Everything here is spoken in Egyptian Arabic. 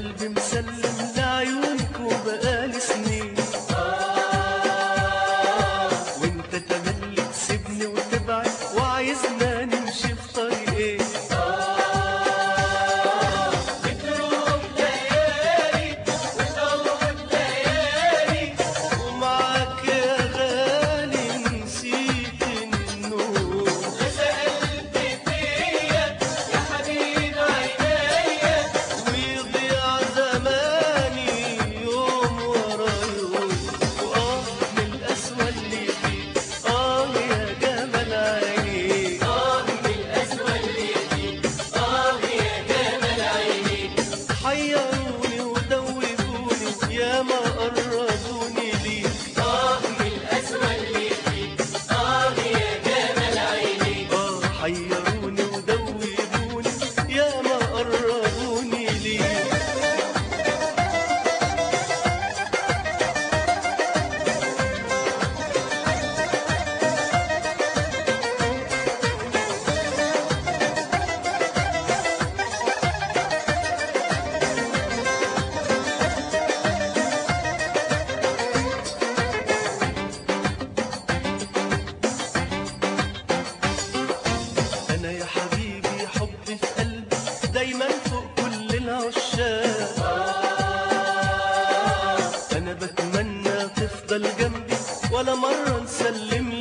قلبي مسلم لعيونك وبقالي سنين وانت تملي تسيبني وتبعد وعايزنا نمشي في طريقين ومعاك يا غالي نسيت النور ويضيع زماني يوم ورا يوم وآه من القسوة اللي فيك آه يا جمال عينيك حيروني ودوبوني يا ما قربوني ليك آه حيروني ودوبوني يا ما قربوني ليك أنا يا حبيبي حبي في قلبي دايما فوق كل العشاق أنا بتمنى تفضل جنبي ولا مرة نسلم